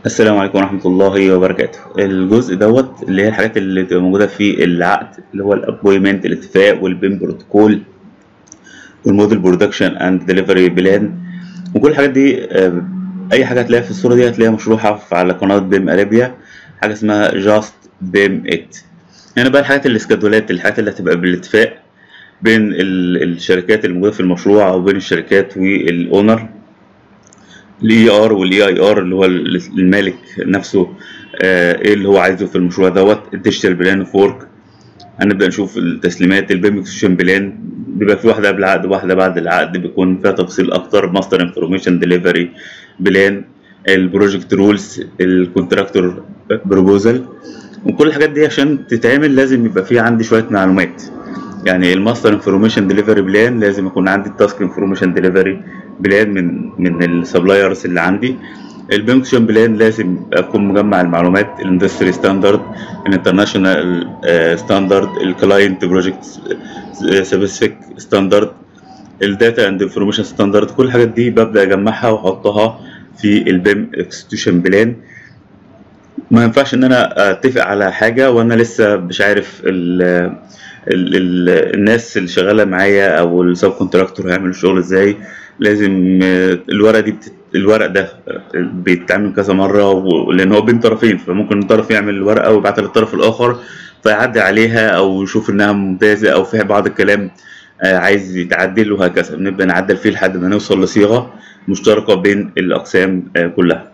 السلام عليكم ورحمة الله وبركاته الجزء دوت اللي هي الحاجات اللي بتبقى موجودة في العقد اللي هو الابويمنت الاتفاق والبين بروتوكول والموديل برودكشن اند ديليفري بلان وكل الحاجات دي آه، اي حاجة هتلاقيها في الصورة دي هتلاقيها مشروحة في- على قناة بيم ارابيا حاجة اسمها جاست بيم ات هنا بقى الحاجات الاسكادولات الحاجات اللي هتبقى بالاتفاق بين ال- الشركات الموجودة في المشروع او بين الشركات والاونر الاي ار والاي اي ار اللي هو ال- المالك نفسه آه، ايه اللي هو عايزه في المشروع دوت الديجيتال بلان اوف ورك هنبدا نشوف التسليمات البيم اكسكيوشن بلان بيبقى في واحده قبل العقد واحده بعد العقد بيكون فيها تفاصيل اكتر ماستر انفورميشن ديليفري بلان البروجكت رولز الكونتراكتور بروبوزل وكل الحاجات دي عشان تتعمل لازم يبقى في عندي شويه معلومات يعني الماستر انفورميشن ديليفري بلان لازم يكون عندي التاسك انفورميشن ديليفري بلان من من السبلايرز اللي عندي البنكشن بلان لازم اكون مجمع المعلومات الاندستري ستاندرد الانترناشونال ستاندرد الكلاينت بروجكت سبيسيفيك ستاندرد الداتا اند انفورميشن ستاندرد كل الحاجات دي ببدا اجمعها واحطها في البيم اكستيوشن بلان ما ينفعش ان انا اتفق على حاجه وانا لسه مش عارف ال ال ال الناس اللي شغاله معايا او السب كونتراكتور هيعمل الشغل ازاي لازم آه، الورقه دي بتت... الورق ده آه، بيتعمل كذا مره و... لان هو بين طرفين فممكن طرف يعمل الورقه ويبعتها للطرف الاخر فيعدي عليها او يشوف انها ممتازه او فيها بعض الكلام آه، عايز يتعدل وهكذا بنبدا نعدل فيه لحد ما نوصل لصيغه مشتركه بين الاقسام آه، كلها